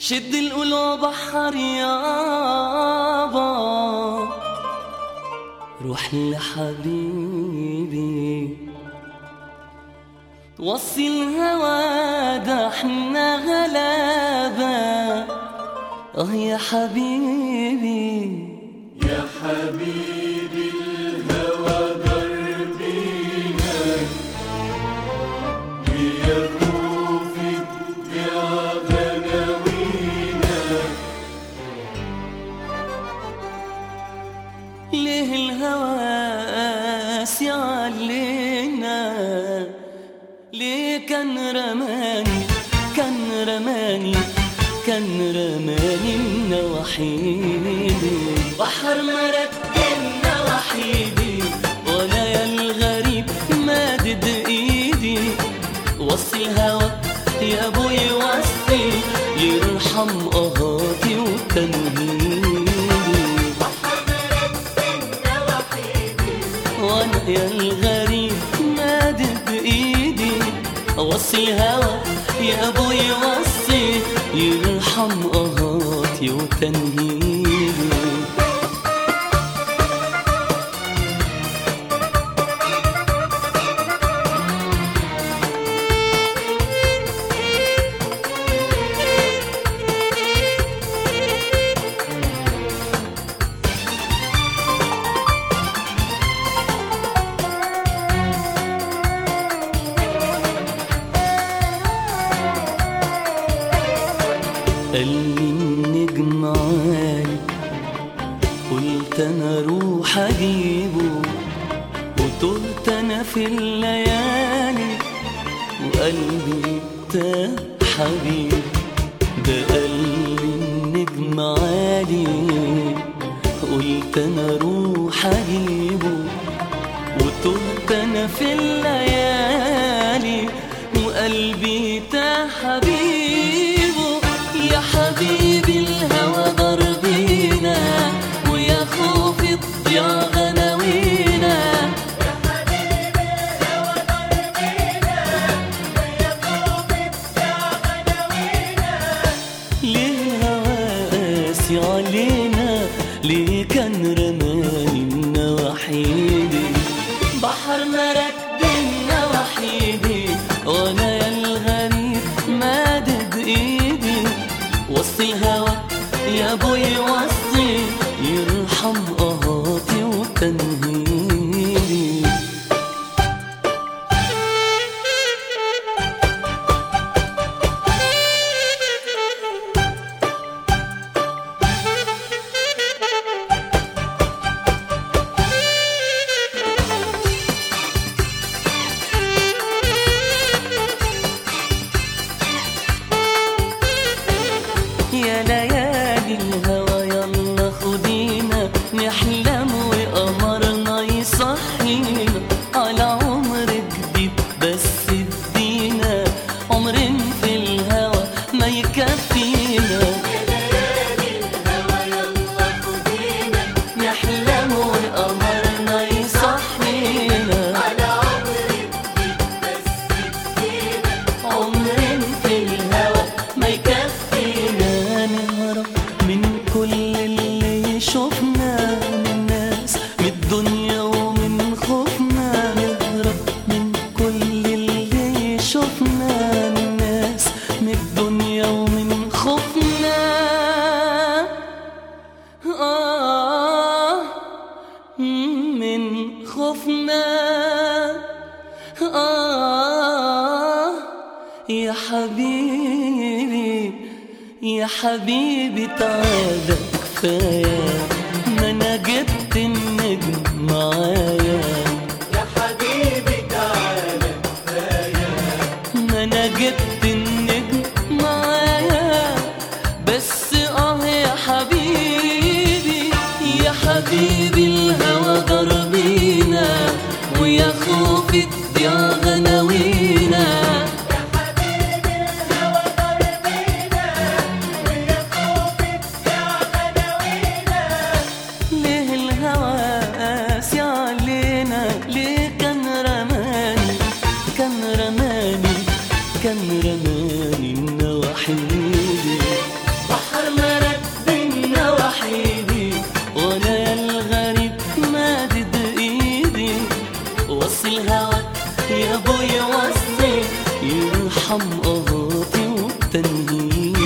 شد القلوب بحر يابا روح لحبيبي وصي الهوى ده احنا غلابة اه يا حبيبي يا حبيبي الهوى دربينا ليطوفك يا غناوينا ليه الهوى قاسي علينا ليه كان رماني كان رماني كان رماني النواحيدي بحر مركبنا وحيدي وانا يا الغريب مادد ايدي وصي الهوى يا ابوي وصي يرحم قهاتي وتنهيدي وانا يا الغريب مادد بايدي اوصي الهوى يا ابوي وصي يرحم قهاتي وتنهيدي قال لي النجم عالي قلت انا اروح اجيبه وتهت انا في الليالي وقلبي تاه حبيبي ده قال لي النجم عالي قلت انا اروح اجيبه وتهت انا في الليالي وقلبي تاه حبيبه يا حبيبي الهوى ضربينا ويا خوفي تضيع غناوينا ليه الهوى قاسي علينا ليه كان رماني النواحيدي بحر مركبنا وحيدي وانا يا الغريب مادد ايدي وصي الهوى يا ابوي وصي يرحم قهاتي وتنهيدي يا ليالي الهوى يلا خدينا نحلم وقمرنا يصحينا على عمر جديد بس ادينا عمر في الهوى ما يكفينا نحلم وقمرنا يصحينا عمر في الهوى ما يكفينا نهرب من كل اللي شفنا من الناس من الدنيا ومن خوفنا نهرب من كل اللي شفنا من الناس من الدنيا ومن خوفنا آه من خوفنا آه يا حبيبي يا حبيبي تعالى كفاية ما أنا جبت النجم معايا يا حبيبي تعالى ما أنا جبت النجم معايا بس آه يا حبيبي يا حبيبي الهوى ضربينا ويا خوفي تضيع غناوينا ليه الهوى قاسي علينا ليه كان رماني كان رماني كان رماني النواحيدي تنهيني